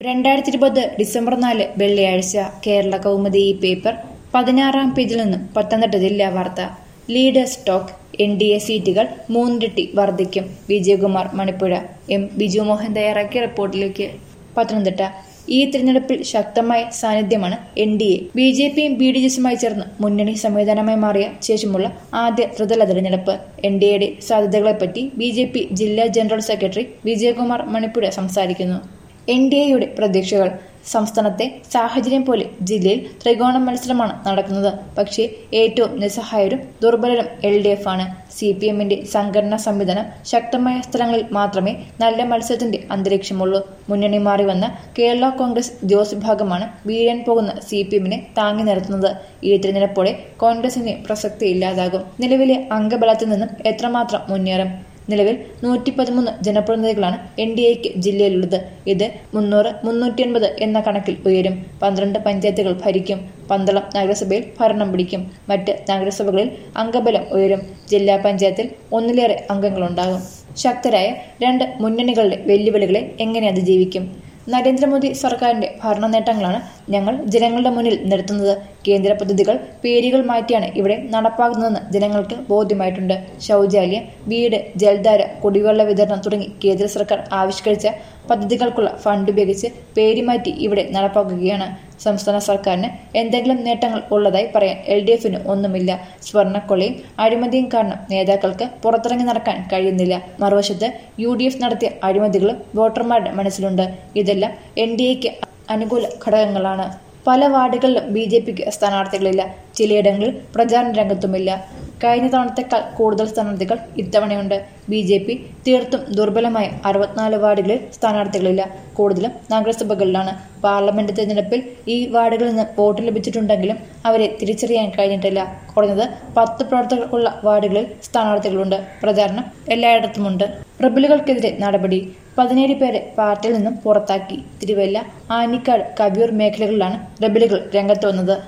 രണ്ടായിരത്തി ഇരുപത് ഡിസംബർ നാല് വെള്ളിയാഴ്ച കേരള കൗമുദി ഈ പേപ്പർ പതിനാറാം പേജിൽ നിന്നും പത്തനംതിട്ട ജില്ലാ വാർത്ത leaders talk N D A സീറ്റുകൾ മൂന്നിരട്ടി വർദ്ധിക്കും വിജയകുമാർ മണിപ്പുഴ എം ബിജു മോഹൻ തയ്യാറാക്കിയ റിപ്പോർട്ടിലേക്ക് പത്തനംതിട്ട ഈ തിരഞ്ഞെടുപ്പിൽ ശക്തമായ സാന്നിധ്യമാണ് N D A B J പിയും ബി ഡി ജെസുമായി ചേർന്ന് മുന്നണി സംവിധാനമായി മാറിയ ശേഷമുള്ള ആദ്യ ത്രിതല തിരഞ്ഞെടുപ്പ് എൻ ഡി എയുടെ സാധ്യതകളെപ്പറ്റി ബി ജെ പി ജില്ലാ ജനറൽ സെക്രട്ടറി വിജയകുമാർ മണിപ്പുഴ സംസാരിക്കുന്നു എൻ ഡി എയുടെ പ്രതീക്ഷകൾ സംസ്ഥാനത്തെ സാഹചര്യം പോലെ ജില്ലയിൽ ത്രികോണ മത്സരമാണ് നടക്കുന്നത് പക്ഷേ ഏറ്റവും നിസ്സഹായരും ദുർബലരും എൽ ഡി എഫ് ആണ് സി പി എമ്മിന്റെ സംഘടനാ സംവിധാനം ശക്തമായ സ്ഥലങ്ങളിൽ മാത്രമേ നല്ല മത്സരത്തിന്റെ അന്തരീക്ഷമുള്ളൂ മുന്നണി മാറി വന്ന കേരള കോൺഗ്രസ് ജോസ് വിഭാഗമാണ് വീഴാൻ പോകുന്ന സി പി എമ്മിനെ താങ്ങി നിർത്തുന്നത് ഈ തിരഞ്ഞെടുപ്പോടെ കോൺഗ്രസിന് പ്രസക്തി ഇല്ലാതാകും നിലവിലെ അംഗബലത്തിൽ നിന്നും എത്രമാത്രം മുന്നേറും നിലവിൽ നൂറ്റി പതിമൂന്ന് ജനപ്രതിനിധികളാണ് എൻ ഡി എക്ക് ജില്ലയിലുള്ളത് ഇത് മുന്നൂറ് മുന്നൂറ്റി അൻപത് എന്ന കണക്കിൽ ഉയരും പന്ത്രണ്ട് പഞ്ചായത്തുകൾ ഭരിക്കും പന്തളം നഗരസഭയിൽ ഭരണം പിടിക്കും മറ്റ് നഗരസഭകളിൽ അംഗബലം ഉയരും ജില്ലാ പഞ്ചായത്തിൽ ഒന്നിലേറെ അംഗങ്ങളുണ്ടാകും ശക്തരായ രണ്ട് മുന്നണികളുടെ വെല്ലുവിളികളെ എങ്ങനെ അതിജീവിക്കും നരേന്ദ്രമോദി സർക്കാരിന്റെ ഭരണ നേട്ടങ്ങളാണ് ഞങ്ങൾ ജനങ്ങളുടെ മുന്നിൽ നിർത്തുന്നത് കേന്ദ്ര പദ്ധതികൾ പേരുകൾ മാറ്റിയാണ് ഇവിടെ നടപ്പാക്കുന്നതെന്ന് ജനങ്ങൾക്ക് ബോധ്യമായിട്ടുണ്ട് ശൗചാലയം വീട് ജലധാര കുടിവെള്ള വിതരണം തുടങ്ങി കേന്ദ്ര സർക്കാർ ആവിഷ്കരിച്ച പദ്ധതികൾക്കുള്ള ഫണ്ട് ഉപയോഗിച്ച് പേര് മാറ്റി ഇവിടെ നടപ്പാക്കുകയാണ് സംസ്ഥാന സർക്കാരിന് എന്തെങ്കിലും നേട്ടങ്ങൾ ഉള്ളതായി പറയാൻ എൽ ഡി എഫിന് ഒന്നുമില്ല സ്വർണ്ണക്കൊള്ളയും അഴിമതിയും കാരണം നേതാക്കൾക്ക് പുറത്തിറങ്ങി നടക്കാൻ കഴിയുന്നില്ല മറുവശത്ത് യു ഡി എഫ് നടത്തിയ അഴിമതികളും വോട്ടർമാരുടെ മനസ്സിലുണ്ട് ഇതെല്ലാം എൻ ഡി എക്ക് അനുകൂല ഘടകങ്ങളാണ് പല വാർഡുകളിലും ബി ജെ പിക്ക് സ്ഥാനാർത്ഥികളില്ല ചിലയിടങ്ങളിൽ പ്രചാരണ രംഗത്തുമില്ല കഴിഞ്ഞ തവണത്തേക്കാൾ കൂടുതൽ സ്ഥാനാർത്ഥികൾ ഇത്തവണയുണ്ട് ബി ജെ പി തീർത്തും ദുർബലമായ അറുപത്തിനാല് വാർഡുകളിൽ സ്ഥാനാർത്ഥികളില്ല കൂടുതലും നഗരസഭകളിലാണ് പാർലമെന്റ് തെരഞ്ഞെടുപ്പിൽ ഈ വാർഡുകളിൽ നിന്ന് വോട്ട് ലഭിച്ചിട്ടുണ്ടെങ്കിലും അവരെ തിരിച്ചറിയാൻ കഴിഞ്ഞിട്ടില്ല കുറഞ്ഞത് പത്ത് പ്രവർത്തകർ ഉള്ള വാർഡുകളിൽ സ്ഥാനാർത്ഥികളുണ്ട് പ്രചാരണം എല്ലായിടത്തുമുണ്ട് റബലുകൾക്കെതിരെ നടപടി പതിനേഴ് പേരെ പാർട്ടിയിൽ നിന്നും പുറത്താക്കി തിരുവല്ല ആനിക്കാട് കവിയൂർ മേഖലകളിലാണ് റബലുകൾ രംഗത്ത് വന്നത്